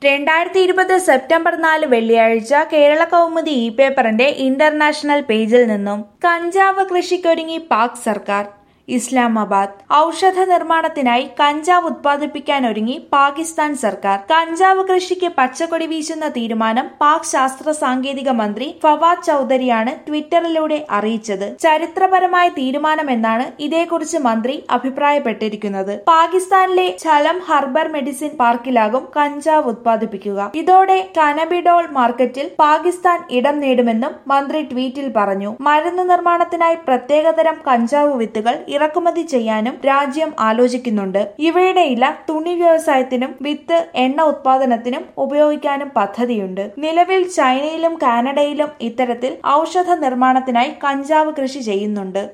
രണ്ടായിരത്തി ഇരുപത് സെപ്റ്റംബർ നാല് വെള്ളിയാഴ്ച കേരള കൗമുദി ഇ പേപ്പറിന്റെ ഇന്റർനാഷണൽ പേജിൽ നിന്നും കഞ്ചാവ് കൃഷിക്കൊരുങ്ങി പാക് സർക്കാർ ഇസ്ലാമാബാദ് ഔഷധ നിർമ്മാണത്തിനായി കഞ്ചാവ് ഉത്പാദിപ്പിക്കാനൊരുങ്ങി പാകിസ്ഥാൻ സർക്കാർ കഞ്ചാവ് കൃഷിക്ക് പച്ചക്കൊടി വീശുന്ന തീരുമാനം പാക് ശാസ്ത്ര സാങ്കേതിക മന്ത്രി ഫവാദ് ചൌധരിയാണ് ട്വിറ്ററിലൂടെ അറിയിച്ചത് ചരിത്രപരമായ തീരുമാനമെന്നാണ് ഇതേക്കുറിച്ച് മന്ത്രി അഭിപ്രായപ്പെട്ടിരിക്കുന്നത് പാകിസ്ഥാനിലെ ഛലം ഹർബർ മെഡിസിൻ പാർക്കിലാകും കഞ്ചാവ് ഉത്പാദിപ്പിക്കുക ഇതോടെ കനബിഡോൾ മാർക്കറ്റിൽ പാകിസ്ഥാൻ ഇടം നേടുമെന്നും മന്ത്രി ട്വീറ്റിൽ പറഞ്ഞു മരുന്ന് നിർമ്മാണത്തിനായി പ്രത്യേകതരം കഞ്ചാവ് വിത്തുകൾ ഇറക്കുമതി ചെയ്യാനും രാജ്യം ആലോചിക്കുന്നുണ്ട് ഇവയുടെ ഇല തുണി വ്യവസായത്തിനും വിത്ത് എണ്ണ ഉത്പാദനത്തിനും ഉപയോഗിക്കാനും പദ്ധതിയുണ്ട് നിലവിൽ ചൈനയിലും കാനഡയിലും ഇത്തരത്തിൽ ഔഷധ നിർമ്മാണത്തിനായി കഞ്ചാവ് കൃഷി ചെയ്യുന്നുണ്ട്